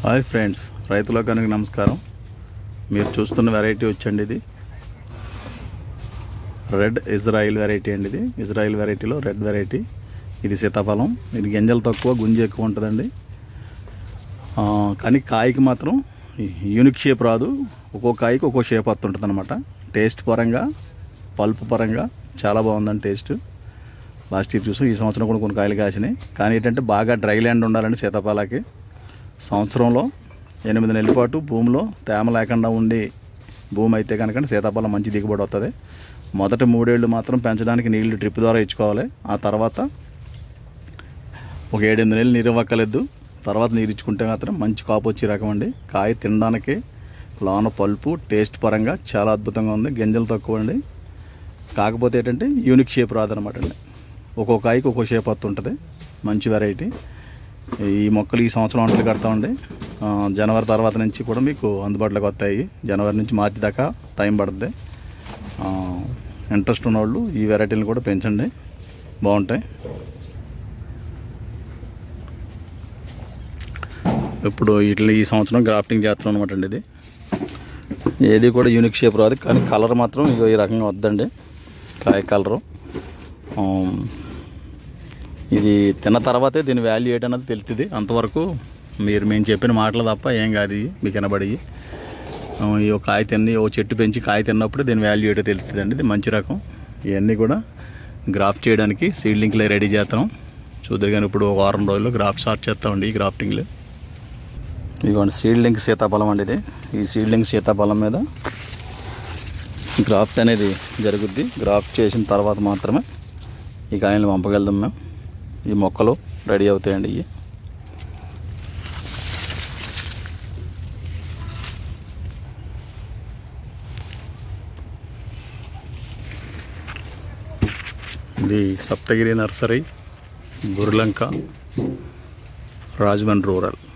hi friends రైతులోకానికి నమస్కారం మీరు చూస్తున్న వెరైటీ వచ్చండి ఇది రెడ్ ఇజ్రాయిల్ వెరైటీ అండి ఇది ఇజ్రాయిల్ వెరైటీలో రెడ్ వెరైటీ ఇది సీతాఫలం ఇది గింజలు తక్కువ గుంజి ఎక్కువ ఉంటుందండి ఆ, కానీ కాయకి మాత్రం యూనిక్ షేప్ రాదు ఒక్కో కాయకి ఒక్కో షేప్ వస్తుంటుంది అనమాట టేస్ట్ పరంగా పల్ప్ పరంగా చాలా బాగుందండి టేస్ట్ లాస్ట్ ఇయర్ చూసాం ఈ సంవత్సరం కూడా కొన్ని కాయలు కాసినాయి కానీ ఏంటంటే బాగా డ్రై ల్యాండ్ ఉండాలండి సీతాఫలాకి సంవత్సరంలో ఎనిమిది నెలల పాటు భూమిలో తేమ లేకుండా ఉండి భూమి అయితే కనుక సీతాఫలం మంచి దిగుబడి వస్తుంది మొదటి మూడేళ్ళు మాత్రం పెంచడానికి నీళ్లు డ్రిప్ ద్వారా ఇచ్చుకోవాలి ఆ తర్వాత ఒక ఏడెనిమిది నెలలు నీరు ఇవ్వక్కలేదు తర్వాత నీరు ఇచ్చుకుంటే మాత్రం మంచి కాపు వచ్చే రకం అండి కాయ తినడానికి లోన పల్పు టేస్ట్ పరంగా చాలా అద్భుతంగా ఉంది గింజలు తక్కువ అండి కాకపోతే ఏంటంటే యూనిక్ షేప్ రాదనమాట అండి ఒక్కో కాయకి ఒక్కో షేప్ వస్తుంటుంది మంచి వెరైటీ ఈ మొక్కలు ఈ సంవత్సరం వంటలు కడతామండి ఆ, జనవరి తర్వాత నుంచి కూడా మీకు అందుబాటులోకి వస్తాయి జనవరి నుంచి మార్చి దాకా టైం పడుతుంది ఆ, ఇంట్రెస్ట్ ఉన్నవాళ్ళు ఈ వెరైటీలను కూడా పెంచండి బాగుంటాయి ఇప్పుడు ఇట్లా ఈ సంవత్సరం గ్రాఫ్టింగ్ చేస్తున్నాం అనమాట అండి ఇది ఏది కూడా యూనిక్ షేప్ రాదు కానీ కలర్ మాత్రం ఇగో ఈ రకంగా వద్దండి కాయ కలరు ఆ, ఇది తిన్న తర్వాతే దీని వాల్యూ ఏంటన్నది తెలుస్తుంది అంతవరకు మీరు మేము చెప్పిన మాటలు తప్ప ఏం కాదు ఇవి మీకు వినబడి ఈ ఒక కాయ తిని ఓ చెట్టు పెంచి కాయ తిన్నప్పుడు దీని వాల్యూ ఏంటో తెలుస్తుంది అండి ఇది మంచి రకం ఇవన్నీ కూడా గ్రాఫ్ట్ చేయడానికి సీడ్లింక్లు రెడీ చేస్తాం చూద్దరు కానీ ఇప్పుడు ఒక వారం రోజుల్లో గ్రాఫ్ట్ స్టార్ట్ చేస్తామండి ఈ గ్రాఫ్టింగ్లు ఇదిగోండి సీడ్లింక్ సీతాఫలం అండి ఇది ఈ సీడ్లింక్ సీతాఫలం మీద గ్రాఫ్ట్ అనేది జరుగుద్ది గ్రాఫ్ట్ చేసిన తర్వాత మాత్రమే ఈ కాయలను పంపగలుగుతాం మేము ఈ మొక్కలు రెడీ అవుతాయండి ఇవి ఇది సప్తగిరి నర్సరీ బుర్లంక రాజమండ్రి రూరల్